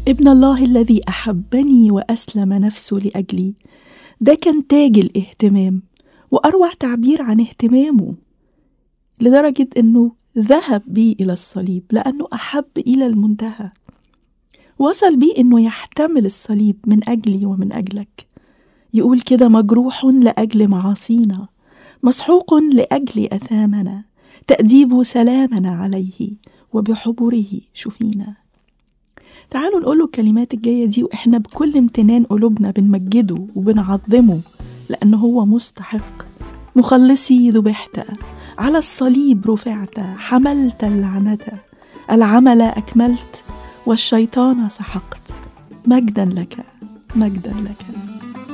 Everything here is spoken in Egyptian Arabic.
ابن الله الذي احبني واسلم نفسه لاجلي ده كان تاج الاهتمام واروع تعبير عن اهتمامه لدرجه انه ذهب بي الى الصليب لانه احب الى المنتهى وصل بيه انه يحتمل الصليب من اجلي ومن اجلك يقول كده مجروح لاجل معاصينا مسحوق لاجل اثامنا تاديب سلامنا عليه وبحبره شفينا تعالوا نقول له الكلمات الجايه دي واحنا بكل امتنان قلوبنا بنمجده وبنعظمه لانه هو مستحق مخلصي ذبحت على الصليب رفعت حملت اللعنه العمل اكملت والشيطان سحقت مجدا لك مجدا لك